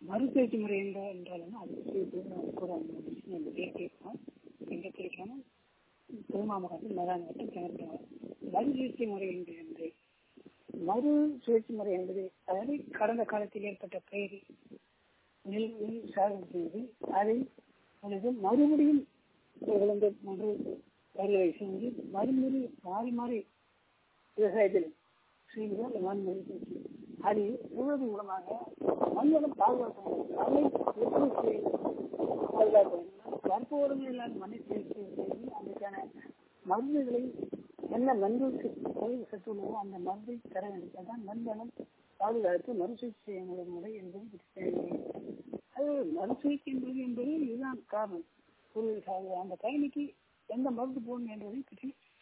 மறுசுழற்சி முறை என்ற என்றாலும் அது கூட நம்ம பேசியிருக்கோம் எங்க பிரிக்கணும் திருமாமகத்தில் மகாநகரத்தில் கிணற்றாங்க மறுசுழற்சி முறை என்று என்று மறு சுழற்சி முறை என்பது அதாவது கடந்த காலத்தில் ஏற்பட்ட பயிர் நெல் நெல் சாகுபடி செய்து அதை அல்லது மறுபடியும் விளைந்த ஒன்று பயிர்களை செஞ்சு மறுமுறை மாறி மாறி விவசாயத்தில் செய்வது அந்த மண்முறை சுழற்சி அது உழுவது மூலமாக மண்வளம் பாதுகாக்க மண்ணை எப்படி செய்ய பாதுகாக்க கற்போரங்கள் இல்லாத மண்ணை சேர்த்து செய்து அதற்கான மருந்துகளை என்ன மருந்து சத்து உள்ளதோ அந்த மருந்தை தர வேண்டும் அதான் மண்வளம் பாதுகாத்து மறுசுழற்சி செய்ய முறை என்பது அது மறுசுழற்சி என்பது என்பது இதுதான் காரணம் ஒரு அந்த பயணிக்கு எந்த மருந்து போடணும் என்பதை பற்றி